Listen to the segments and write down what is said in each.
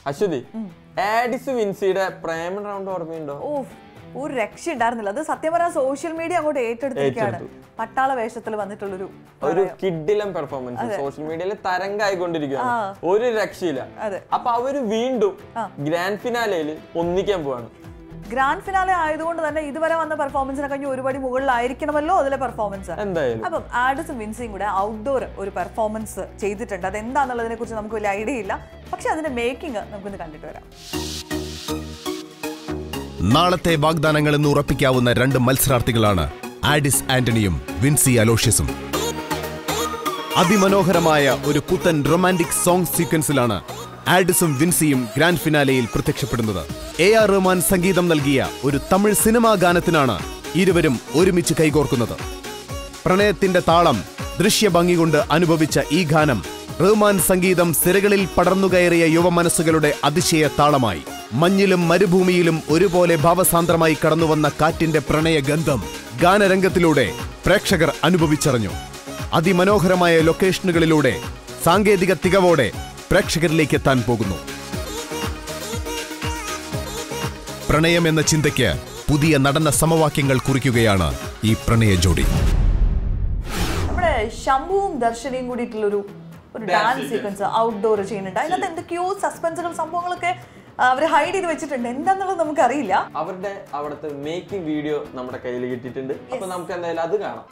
അശ്വതി ആഡിസ് വിൻസിയുടെ പ്രേമ round ഓർമ്മയുണ്ടോ ഓ ഒരു രക്ഷ ഉണ്ടായിരുന്നില്ല അത് സത്യം പറഞ്ഞാൽ സോഷ്യൽ മീഡിയ അങ്ങോട്ട് ഏറ്റെടുത്തിരിക്കുകയാണ് പട്ടാള വേഷത്തിൽ വന്നിട്ടുള്ളൊരു ഒരു കിഡിലം പെർഫോമൻസ് സോഷ്യൽ മീഡിയയിൽ തരംഗായിക്കൊണ്ടിരിക്കുകയാണ് ഒരു രക്ഷയില്ല അതെ. അപ്പൊ അവര് വീണ്ടും ഗ്രാൻഡ് ഫിനാലയിൽ ഒന്നിക്കാൻ പോവാണ് ഗ്രാൻഡ് ഫിനാലെ ആയതുകൊണ്ട് തന്നെ ഇതുവരെ വന്ന പെർഫോമൻസിനെ കഴിഞ്ഞ് ഒരുപടി മുകളിലായിരിക്കണമല്ലോ അതിലെ പെർഫോമൻസ് എന്തായാലും അപ്പം ആഡിസും വിൻസിയും കൂടെ ഔട്ട്ഡോർ ഒരു പെർഫോമൻസ് ചെയ്തിട്ടുണ്ട് അത് എന്താണെന്നുള്ളതിനെ കുറിച്ച് നമുക്ക് വലിയ ഐഡിയ ഇല്ല പക്ഷെ അതിന്റെ മേക്കിംഗ് നമുക്കൊന്ന് കണ്ടിട്ട് വരാം നാളത്തെ വാഗ്ദാനങ്ങൾ എന്ന് ഉറപ്പിക്കാവുന്ന രണ്ട് മത്സരാർത്ഥികളാണ് ആഡിസ് ആന്റണിയും വിൻസി അലോഷ്യസും അതിമനോഹരമായ ഒരു പുത്തൻ റൊമാന്റിക് സോങ് സീക്വൻസിലാണ് ആഡിസും വിൻസിയും ഗ്രാൻഡ് ഫിനാലെയിൽ പ്രത്യക്ഷപ്പെടുന്നത് എ ആർ റഹ്മാൻ സംഗീതം നൽകിയ ഒരു തമിഴ് സിനിമാ ഗാനത്തിനാണ് ഇരുവരും ഒരുമിച്ച് കൈകോർക്കുന്നത് പ്രണയത്തിന്റെ താളം ദൃശ്യഭംഗി കൊണ്ട് അനുഭവിച്ച ഈ ഗാനം റഹ്മാൻ സംഗീതം സിരകളിൽ പടർന്നുകയറിയ യുവമനസ്സുകളുടെ അതിശയ താളമായി മഞ്ഞിലും മരുഭൂമിയിലും ഒരുപോലെ ഭാവസാന്ദ്രമായി കടന്നുവന്ന കാറ്റിന്റെ പ്രണയഗന്ധം ഗാനരംഗത്തിലൂടെ പ്രേക്ഷകർ അനുഭവിച്ചറിഞ്ഞു അതിമനോഹരമായ ലൊക്കേഷനുകളിലൂടെ സാങ്കേതിക തികവോടെ പ്രേക്ഷകരിലേക്ക് എത്താൻ പോകുന്നു പ്രണയം എന്ന ചിന്തയ്ക്ക് പുതിയ നടന സമവാക്യങ്ങൾ കുറിക്കുകയാണ് ഈ പ്രണയ ജോഡി നമ്മുടെ ശംഭുവും ദർശനയും കൂടിയിട്ടുള്ളൊരു ഒരു ഡാൻസ് സീക്വൻസ് ഔട്ട്ഡോർ ചെയ്യുന്നുണ്ട് അതിനകത്ത് എന്തൊക്കെയോ സസ്പെൻസുകൾ സംഭവങ്ങളൊക്കെ അവർ ഹൈഡ് ചെയ്ത് വെച്ചിട്ടുണ്ട് എന്താന്നുള്ളത് നമുക്കറിയില്ല അവരുടെ അവിടുത്തെ മേക്കിംഗ് വീഡിയോ നമ്മുടെ കയ്യിൽ കിട്ടിയിട്ടുണ്ട് അപ്പൊ നമുക്ക് എന്തായാലും അത് കാണാം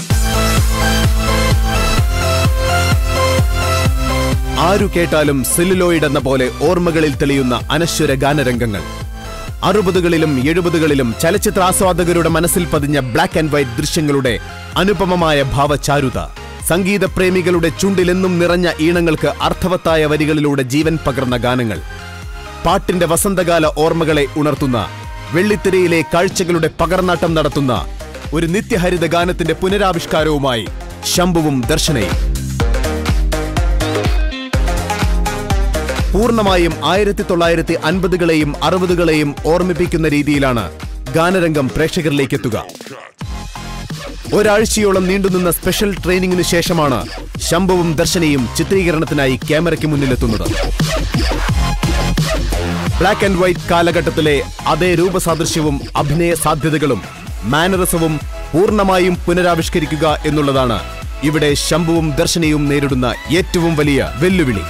ആരു കേട്ടാലും സെല്ലുലോയിഡ് എന്ന പോലെ ഓർമ്മകളിൽ തെളിയുന്ന അനശ്വര ഗാനരംഗങ്ങൾ അറുപതുകളിലും എഴുപതുകളിലും ചലച്ചിത്ര ആസ്വാദകരുടെ മനസ്സിൽ പതിഞ്ഞ ബ്ലാക്ക് ആൻഡ് വൈറ്റ് ദൃശ്യങ്ങളുടെ അനുപമമായ ഭാവചാരുത സംഗീത പ്രേമികളുടെ ചുണ്ടിലെന്നും നിറഞ്ഞ ഈണങ്ങൾക്ക് അർത്ഥവത്തായ വരികളിലൂടെ ജീവൻ പകർന്ന ഗാനങ്ങൾ പാട്ടിന്റെ വസന്തകാല ഓർമ്മകളെ ഉണർത്തുന്ന വെള്ളിത്തിരയിലെ കാഴ്ചകളുടെ പകർന്നാട്ടം നടത്തുന്ന ഒരു നിത്യഹരിത ഗാനത്തിന്റെ പുനരാവിഷ്കാരവുമായി ശംഭുവും ദർശനയും പൂർണ്ണമായും ആയിരത്തി തൊള്ളായിരത്തി അൻപതുകളെയും അറുപതുകളെയും ഓർമ്മിപ്പിക്കുന്ന രീതിയിലാണ് ഗാനരംഗം പ്രേക്ഷകരിലേക്ക് എത്തുക ഒരാഴ്ചയോളം നീണ്ടുനിന്ന സ്പെഷ്യൽ ട്രെയിനിങ്ങിന് ശേഷമാണ് ശംഭുവും ദർശനയും ചിത്രീകരണത്തിനായി ക്യാമറയ്ക്ക് മുന്നിലെത്തുന്നത് ബ്ലാക്ക് ആൻഡ് വൈറ്റ് കാലഘട്ടത്തിലെ അതേ രൂപസാദൃശ്യവും അഭിനയ സാധ്യതകളും മാനറിസവും പൂർണ്ണമായും പുനരാവിഷ്കരിക്കുക എന്നുള്ളതാണ് ഇവിടെ ശംഭുവും ദർശനയും നേരിടുന്ന ഏറ്റവും വലിയ വെല്ലുവിളി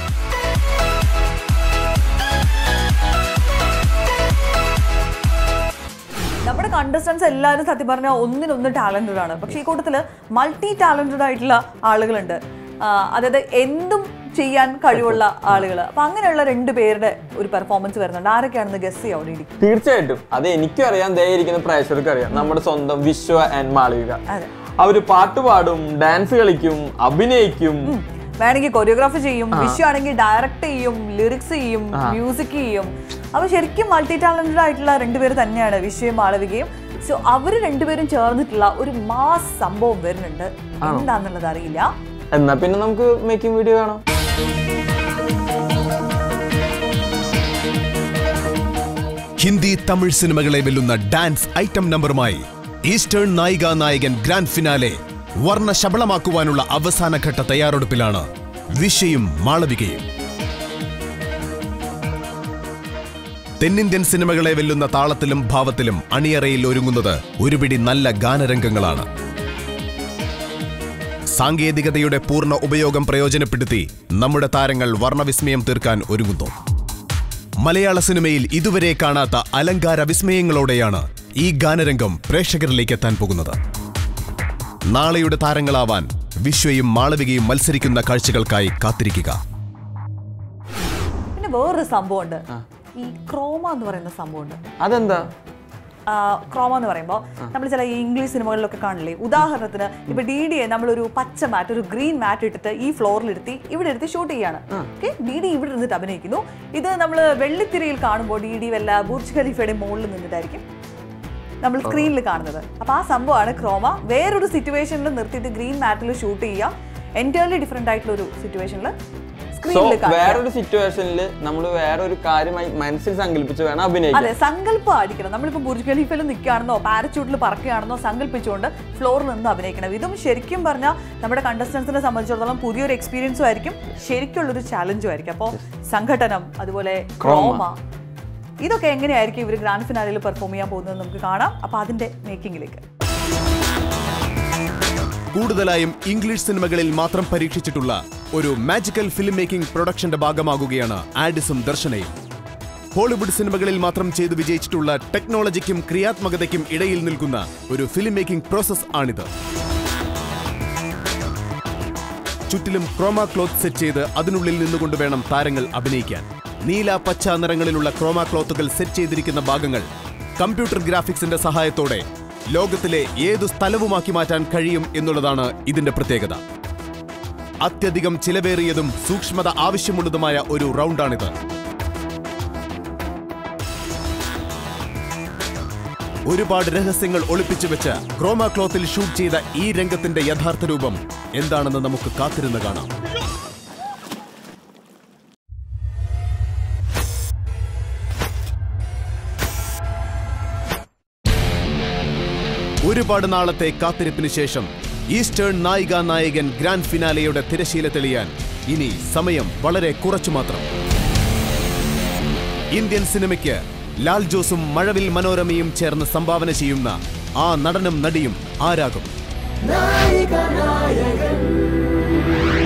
നമ്മുടെ കണ്ടസ്റ്റൻസ് എല്ലാവരും സത്യം പറഞ്ഞാൽ ഒന്നിനൊന്ന് ടാലന്റഡ് ആണ് പക്ഷേ ഈ കൂട്ടത്തില് മൾട്ടി ടാലന്റഡ് ആയിട്ടുള്ള ആളുകളുണ്ട് ആ, അതായത് എന്തും ചെയ്യാൻ കഴിവുള്ള ആളുകൾ അപ്പൊ അങ്ങനെയുള്ള രണ്ട് പേരുടെ ഒരു പെർഫോമൻസ് വരുന്നുണ്ട് ആരൊക്കെയാണെന്ന് ഗസ് ചെയ്യാം അവിടെ ഇരിക്കും തീർച്ചയായിട്ടും അത് എനിക്കും അറിയാം ദേ ഇരിക്കുന്ന പ്രേക്ഷകർക്ക് അറിയാം നമ്മുടെ സ്വന്തം വിശ്വ ആൻഡ് മാളവിക അതെ അവര് പാട്ട് പാടും ഡാൻസ് കളിക്കും അഭിനയിക്കും വേണമെങ്കിൽ കൊറിയോഗ്രാഫി ചെയ്യും വിഷു ആണെങ്കിൽ ഡയറക്റ്റ് ചെയ്യും ലിറിക്സ് ചെയ്യും മ്യൂസിക് ചെയ്യും അപ്പൊ ശരിക്കും മൾട്ടി ടാലന്റഡ് ആയിട്ടുള്ള രണ്ടുപേര് തന്നെയാണ് വിഷയും മാളവികയും സോ അവര് രണ്ടുപേരും ചേർന്നിട്ടുള്ള ഒരു മാസ് സംഭവം വരുന്നുണ്ട് എന്താന്നുള്ളത് അറിയില്ല എന്നാ പിന്നെ നമുക്ക് മേക്കിംഗ് വീഡിയോ കാണാം ഹിന്ദി തമിഴ് സിനിമകളെ വെല്ലുന്ന ഡാൻസ് ഐറ്റം നമ്പറുമായി ഈസ്റ്റേൺ നായിക നായകൻ ഗ്രാൻഡ് ഫിനാലെ വർണ്ണ ശബളമാക്കുവാനുള്ള അവസാനഘട്ട തയ്യാറെടുപ്പിലാണ് വിഷയും മാളവികയും തെന്നിന്ത്യൻ സിനിമകളെ വെല്ലുന്ന താളത്തിലും ഭാവത്തിലും അണിയറയിൽ ഒരുങ്ങുന്നത് ഒരുപിടി നല്ല ഗാനരംഗങ്ങളാണ് സാങ്കേതികതയുടെ പൂർണ്ണ ഉപയോഗം പ്രയോജനപ്പെടുത്തി നമ്മുടെ താരങ്ങൾ വർണ്ണവിസ്മയം തീർക്കാൻ ഒരുങ്ങുന്നു മലയാള സിനിമയിൽ ഇതുവരെ കാണാത്ത അലങ്കാര വിസ്മയങ്ങളോടെയാണ് ഈ ഗാനരംഗം പ്രേക്ഷകരിലേക്ക് എത്താൻ പോകുന്നത് നാളെയുടെ താരങ്ങളാവാൻ വിശ്വയും മാളവികയും മത്സരിക്കുന്ന കാഴ്ചകൾക്കായി കാത്തിരിക്കുക പിന്നെ വേറൊരു സംഭവമുണ്ട് ഈ ക്രോമ എന്ന് പറയുന്ന സംഭവമുണ്ട് അതെന്താ ക്രോമ എന്ന് പറയുമ്പോൾ നമ്മൾ ചില ഈ ഇംഗ്ലീഷ് സിനിമകളിലൊക്കെ കാണില്ലേ ഉദാഹരണത്തിന് ഇപ്പൊ ഡി ഡിയെ നമ്മളൊരു പച്ച മാറ്റ് ഒരു ഗ്രീൻ മാറ്റ് ഇട്ടിട്ട് ഈ ഫ്ലോറിൽ ഇരുത്തി ഇവിടെ എടുത്ത് ഷൂട്ട് ചെയ്യാണ് ഓക്കെ ഡി ഡി ഇവിടെ ഇരുന്നിട്ട് അഭിനയിക്കുന്നു ഇത് നമ്മൾ വെള്ളിത്തിരയിൽ കാണുമ്പോൾ ഡി ഡി വല്ല ബുർജ് ഖലീഫയുടെ മുകളിൽ നിന്നിട്ടായിരിക്കും നമ്മൾ സ്ക്രീനിൽ കാണുന്നത് അപ്പൊ ആ സംഭവമാണ് ക്രോമ വേറൊരു സിറ്റുവേഷനിൽ നിർത്തിയിട്ട് ഗ്രീൻ മാറ്റിൽ ഷൂട്ട് ചെയ്യുക എൻറ്റയർലി ഡിഫറെൻ്റ് ആയിട്ടുള്ള ഒരു സിറ്റുവേഷനിൽ സ്ക്രീനിൽ കാണിക്കാം വേറൊരു സിറ്റുവേഷനിൽ നമ്മൾ വേറൊരു കാര്യമായി മനസ്സിൽ സങ്കല്പിച്ച് വേണം അഭിനയിക്കാൻ അതെ സങ്കല്പം ആയിരിക്കണം നമ്മളിപ്പോൾ ബുർജ് ഖലീഫയിൽ നിൽക്കുകയാണെന്നോ പാരച്യൂട്ടിൽ പറക്കുകയാണെന്നോ സങ്കല്പിച്ചുകൊണ്ട് ഫ്ലോറിൽ നിന്ന് അഭിനയിക്കണം ഇതും ശരിക്കും പറഞ്ഞാൽ നമ്മുടെ കണ്ടസ്റ്റൻസിനെ സംബന്ധിച്ചിടത്തോളം പുതിയൊരു എക്സ്പീരിയൻസും ആയിരിക്കും ശരിക്കുള്ളൊരു ചാലഞ്ചും ആയിരിക്കും അപ്പോൾ സംഘടനം അതുപോലെ ക്രോമ ഇതൊക്കെ എങ്ങനെയായിരിക്കും ഇവർ ഗ്രാൻഡ് ഫിനാലിൽ പെർഫോം ചെയ്യാൻ പോകുന്നത് നമുക്ക് കാണാം അപ്പോൾ അതിന്റെ മേക്കിങ്ങിലേക്ക് കൂടുതലായും ഇംഗ്ലീഷ് സിനിമകളിൽ മാത്രം പരീക്ഷിച്ചിട്ടുള്ള ഒരു മാജിക്കൽ ഫിലിം മേക്കിംഗ് പ്രൊഡക്ഷന്റെ ഭാഗമാകുകയാണ് ആഡിസും ദർശനയും ഹോളിവുഡ് സിനിമകളിൽ മാത്രം ചെയ്തു വിജയിച്ചിട്ടുള്ള ടെക്നോളജിക്കും ക്രിയാത്മകതയ്ക്കും ഇടയിൽ നിൽക്കുന്ന ഒരു ഫിലിം മേക്കിംഗ് പ്രോസസ് ആണിത് ചുറ്റിലും ക്രോമ ക്ലോത്ത് സെറ്റ് ചെയ്ത് അതിനുള്ളിൽ നിന്നുകൊണ്ട് വേണം താരങ്ങൾ അഭിനയിക്കാൻ നീല പച്ച നിറങ്ങളിലുള്ള ക്രോമ ക്ലോത്തുകൾ സെറ്റ് ചെയ്തിരിക്കുന്ന ഭാഗങ്ങൾ കമ്പ്യൂട്ടർ ഗ്രാഫിക്സിന്റെ സഹായത്തോടെ ലോകത്തിലെ ഏതു സ്ഥലവുമാക്കി മാറ്റാൻ കഴിയും എന്നുള്ളതാണ് ഇതിന്റെ പ്രത്യേകത അത്യധികം ചിലവേറിയതും സൂക്ഷ്മത ആവശ്യമുള്ളതുമായ ഒരു റൗണ്ടാണിത് ഒരുപാട് രഹസ്യങ്ങൾ ഒളിപ്പിച്ചു വെച്ച് ക്രോമ ക്ലോത്തിൽ ഷൂട്ട് ചെയ്ത ഈ രംഗത്തിന്റെ യഥാർത്ഥ രൂപം എന്താണെന്ന് നമുക്ക് കാത്തിരുന്ന് കാണാം ഒരുപാട് നാളത്തെ കാത്തിരിപ്പിന് ശേഷം ഈസ്റ്റേൺ നായിക നായകൻ ഗ്രാൻഡ് ഫിനാലെയുടെ തിരശീല തെളിയാൻ ഇനി സമയം വളരെ കുറച്ചു മാത്രം ഇന്ത്യൻ സിനിമയ്ക്ക് ലാൽ ജോസും മഴവിൽ മനോരമയും ചേർന്ന് സംഭാവന ചെയ്യുന്ന ആ നടനും നടിയും ആരാകും നായിക നായകൻ